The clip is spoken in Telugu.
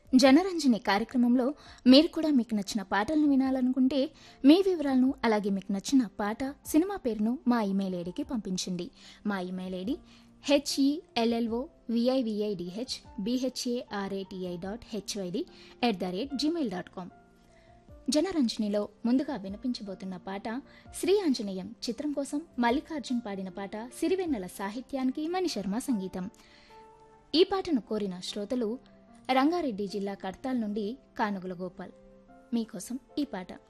జనరంజని కార్యక్రమంలో మీరు కూడా మీకు నచ్చిన పాటలను వినాలనుకుంటే మీ వివరాలను అలాగే మీకు నచ్చిన పాట సినిమా పేరును మా ఇమెయిల్ ఐడికి పంపించండి మా email ID HELLO VIVIDH BHARATI dot HYD at the rate Gmail dot com జనరంజనిలో ముందుగా వినిపించబోతున్న పాట శ్రీ ఆంజనేయం చిత్రం కోసం మల్లికార్జున్ పాడిన పాట సిరివెన్నెల సాహిత్యానికి మణిశర్మ సంగీతం ఈ పాటను కోరిన శ్రోతలు రంగారెడ్డి జిల్లా కడతాల్ నుండి కానుగుల గోపాల్ మీకోసం ఈ పాట